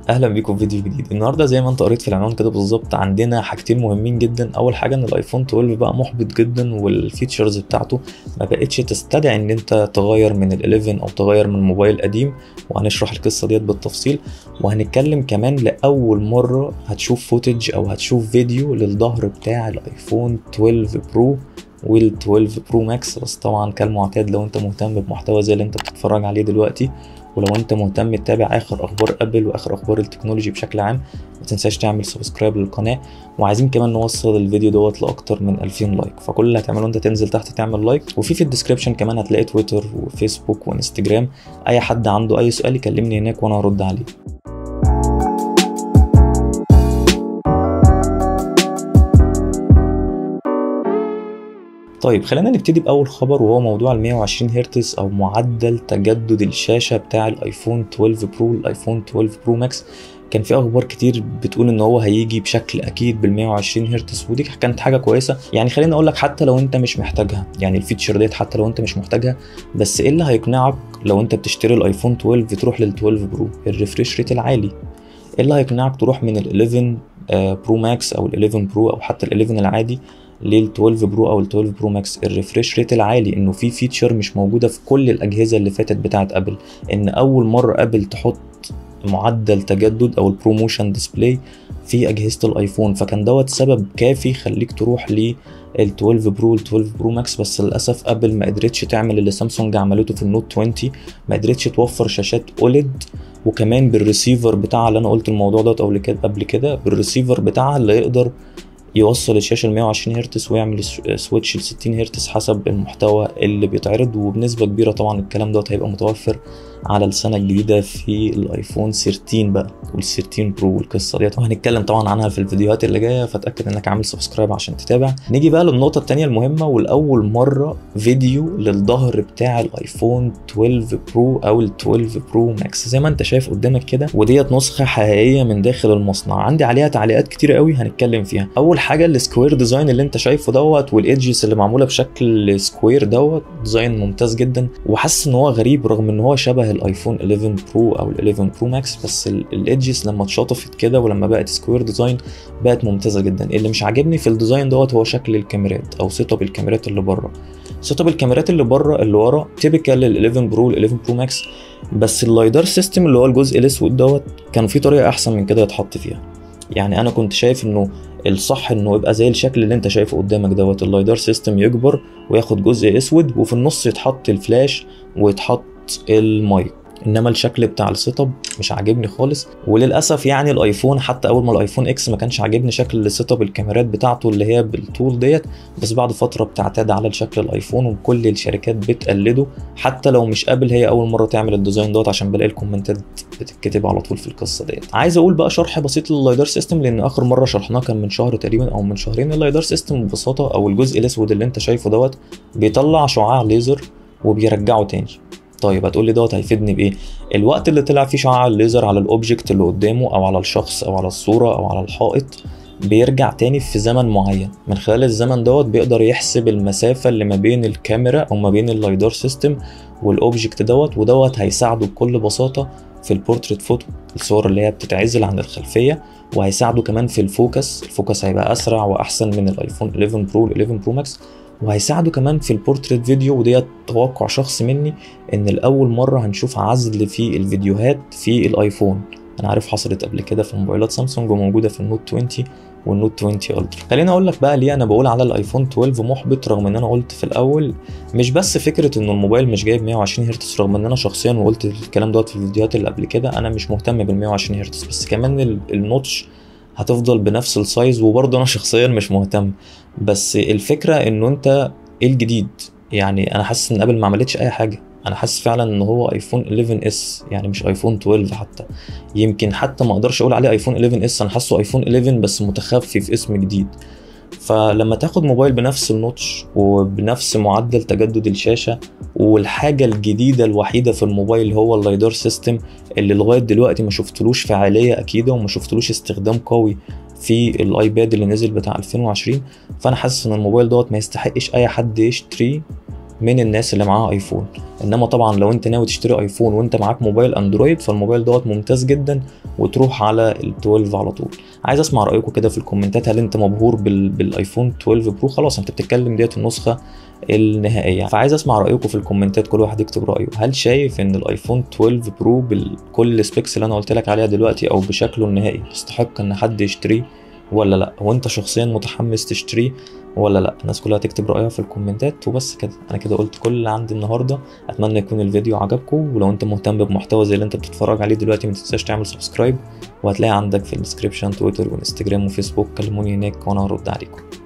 اهلا بيكم في فيديو جديد النهارده زي ما انت قريت في العنوان كده بالظبط عندنا حاجتين مهمين جدا اول حاجه ان الايفون 12 بقى محبط جدا والفيتشرز بتاعته ما بقتش تستدعي ان انت تغير من ال11 او تغير من موبايل قديم وهنشرح القصه ديت بالتفصيل وهنتكلم كمان لاول مره هتشوف فوتج او هتشوف فيديو للظهر بتاع الايفون 12 برو وال 12 برو ماكس بس طبعا كالمعتاد لو انت مهتم بمحتوى زي اللي انت بتتفرج عليه دلوقتي ولو انت مهتم تتابع اخر اخبار ابل واخر اخبار التكنولوجي بشكل عام ما تنساش تعمل سبسكرايب للقناه وعايزين كمان نوصل الفيديو دوت لاكتر من 2000 لايك فكل اللي هتعمله انت تنزل تحت تعمل لايك وفي في الديسكربشن كمان هتلاقي تويتر وفيسبوك وانستجرام اي حد عنده اي سؤال يكلمني هناك وانا هرد عليه طيب خلينا نبتدي باول خبر وهو موضوع ال 120 هرتز او معدل تجدد الشاشه بتاع الايفون 12 برو الايفون 12 برو ماكس كان في اخبار كتير بتقول ان هو هيجي بشكل اكيد بال 120 هرتز ودي كانت حاجه كويسه يعني خليني اقول لك حتى لو انت مش محتاجها يعني الفيتشر ديت حتى لو انت مش محتاجها بس ايه اللي هيقنعك لو انت بتشتري الايفون 12 تروح لل 12 برو الريفريش ريت العالي ايه اللي هيقنعك تروح من ال 11 برو ماكس او ال 11 برو او حتى ال 11 العادي لل 12 برو او ال 12 برو ماكس الريفريش ريت العالي انه في فيتشر مش موجوده في كل الاجهزه اللي فاتت بتاعه ابل ان اول مره ابل تحط معدل تجدد او البروموشن ديسبلاي في اجهزه الايفون فكان دوت سبب كافي يخليك تروح لل 12 برو ال 12 برو ماكس بس للاسف ابل ما قدرتش تعمل اللي سامسونج عملته في النوت 20 ما قدرتش توفر شاشات اوليد وكمان بالريسيفر بتاعها اللي انا قلت الموضوع دوت قبل كده قبل كده بالريسيفر بتاعها اللي يقدر يوصل الشاشه ل 120 هرتز ويعمل سويتش ل 60 هرتز حسب المحتوى اللي بيتعرض وبنسبه كبيره طبعا الكلام دوت هيبقى متوفر على السنه الجديده في الايفون 13 بقى وال 13 برو والقصه ديت وهنتكلم طبعا عنها في الفيديوهات اللي جايه فاتاكد انك عامل سبسكرايب عشان تتابع نيجي بقى للنقطه الثانيه المهمه والاول مره فيديو للظهر بتاع الايفون 12 برو او ال 12 برو ماكس زي ما انت شايف قدامك كده وديت نسخه حقيقيه من داخل المصنع عندي عليها تعليقات كتير قوي هنتكلم فيها اول حاجه السكوير ديزاين اللي انت شايفه دوت والايدجز اللي معموله بشكل سكوير دوت ديزاين ممتاز جدا وحاسس ان هو غريب رغم ان هو شبه الايفون 11 برو او ال 11 برو ماكس بس الايدجز لما اتشطفت كده ولما بقت سكوير ديزاين بقت ممتازه جدا اللي مش عاجبني في الديزاين دوت هو شكل الكاميرات او سيت اب الكاميرات اللي بره سيت اب الكاميرات اللي بره اللي ورا تيبيكال لل 11 برو ال 11 برو ماكس بس اللايدار سيستم اللي هو الجزء الاسود دوت كان في طريقه احسن من كده يتحط فيها يعني انا كنت شايف انه الصح انه يبقى زي الشكل اللي انت شايفه قدامك دوت اللايدار سيستم يكبر وياخد جزء اسود وفي النص يتحط الفلاش ويتحط المايك انما الشكل بتاع السيت اب مش عاجبني خالص وللاسف يعني الايفون حتى اول ما الايفون اكس ما كانش عاجبني شكل السيت اب الكاميرات بتاعته اللي هي بالطول ديت بس بعد فتره بتعتاد على شكل الايفون وكل الشركات بتقلده حتى لو مش ابل هي اول مره تعمل الديزاين دوت عشان بلاقي الكومنتات بتتكتب على طول في القصه ديت عايز اقول بقى شرح بسيط لللايدار سيستم لان اخر مره شرحناه كان من شهر تقريبا او من شهرين اللايدار سيستم ببساطه او الجزء الاسود اللي انت شايفه دوت بيطلع شعاع ليزر وبيرجعه تاني طيب هتقول لي دوت هيفيدني بايه الوقت اللي طلع فيه شعاع الليزر على الاوبجكت اللي قدامه او على الشخص او على الصوره او على الحائط بيرجع تاني في زمن معين من خلال الزمن دوت بيقدر يحسب المسافة اللي ما بين الكاميرا او ما بين اللايدار سيستم والاوبجكت دوت ودوت هيساعده بكل بساطة في البورتريت فوتو الصور اللي هي بتتعزل عن الخلفية وهيساعده كمان في الفوكس الفوكس هيبقى اسرع واحسن من الايفون 11 برو 11 برو ماكس وهيساعده كمان في البورتريت فيديو وديت توقع شخص مني ان لاول مره هنشوف عزل في الفيديوهات في الايفون انا عارف حصلت قبل كده في موبايلات سامسونج وموجوده في النوت 20 والنوت 20 الترا خليني اقول لك بقى ليه انا بقول على الايفون 12 محبط رغم ان انا قلت في الاول مش بس فكره ان الموبايل مش جايب 120 هرتز رغم ان انا شخصيا وقلت الكلام دوت في الفيديوهات اللي قبل كده انا مش مهتم بال 120 هرتز بس كمان النوتش هتفضل بنفس السايز وبرضه انا شخصيا مش مهتم بس الفكره انه انت ايه الجديد يعني انا حاسس ان ابل ما عملتش اي حاجه انا حاسس فعلا ان هو ايفون 11 اس يعني مش ايفون 12 حتى يمكن حتى ما اقدرش اقول عليه ايفون 11 اس انا حاسه ايفون 11 بس متخفي في اسم جديد فلما تاخد موبايل بنفس النوتش وبنفس معدل تجدد الشاشه والحاجه الجديده الوحيده في الموبايل هو اللايدار سيستم اللي لغايه دلوقتي ما شفتلوش فعاليه اكيده وما شفتلوش استخدام قوي في الايباد اللي نزل بتاع 2020 فانا حاسس ان الموبايل دوت ما يستحقش اي حد يشتريه من الناس اللي معاها ايفون انما طبعا لو انت ناوي تشتري ايفون وانت معاك موبايل اندرويد فالموبايل دوت ممتاز جدا وتروح على ال 12 على طول عايز اسمع رايكم كده في الكومنتات هل انت مبهور بال... بالايفون 12 برو خلاص انت بتتكلم ديت النسخه النهائيه فعايز اسمع رايكم في الكومنتات كل واحد يكتب رايه هل شايف ان الايفون 12 برو بكل السبيكس اللي انا قلت لك عليها دلوقتي او بشكله النهائي يستحق ان حد يشتريه ولا لا وانت شخصيا متحمس تشتريه ولا لا الناس كلها تكتب رايها في الكومنتات وبس كده انا كده قلت كل اللي عندي النهارده اتمنى يكون الفيديو عجبكم ولو انت مهتم بمحتوى زي اللي انت بتتفرج عليه دلوقتي ما تنساش تعمل سبسكرايب وهتلاقي عندك في الديسكريبشن تويتر وانستجرام وفيسبوك كلموني هناك وانا هرد عليكم